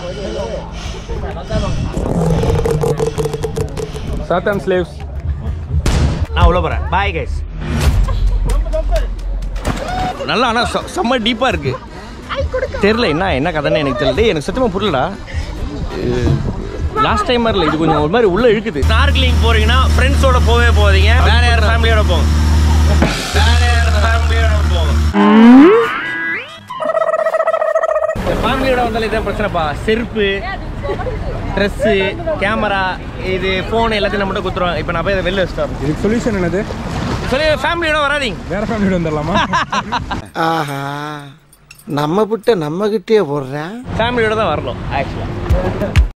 சாத்தான் ஸ்லேவ்ஸ் நான் உள்ள போகிறேன் பாய் கைஸ் நல்லா ஆனால் செம்ம டீப்பாக இருக்கு தெரில என்ன என்ன கதைன்னு எனக்கு தெரியல டேய், எனக்கு சத்தியமாக புரியலடா லாஸ்ட் டைம் வரல இது கொஞ்சம் ஒரு மாதிரி உள்ள இழுக்குது ஸ்னார்க்லிங் போறீங்கன்னா ஃப்ரெண்ட்ஸோட போவே போவீங்க வேற யார் ஃபேமிலியோட போங்க வேற யார் ஃபேமிலியோட போங்க ஃபேமிலியோட வந்தாலே இதான் பிரச்சனைப்பா செருப்பு ட்ரெஸ்ஸு கேமரா இது ஃபோன் எல்லாத்தையும் நம்மகிட்ட குத்துருவாங்க இப்போ நான் போய் இதை வெளில வச்சுட்டு வரேன் இதுக்கு சொல்யூஷன் என்னது சொல்லி ஃபேமிலியோட வராதீங்க வேற ஃபேமிலியோட வந்துடலாமா ஆஹா நம்ம விட்ட நம்ம கிட்டே போடுறேன் ஃபேமிலியோட தான் வரணும் ஆக்சுவலாக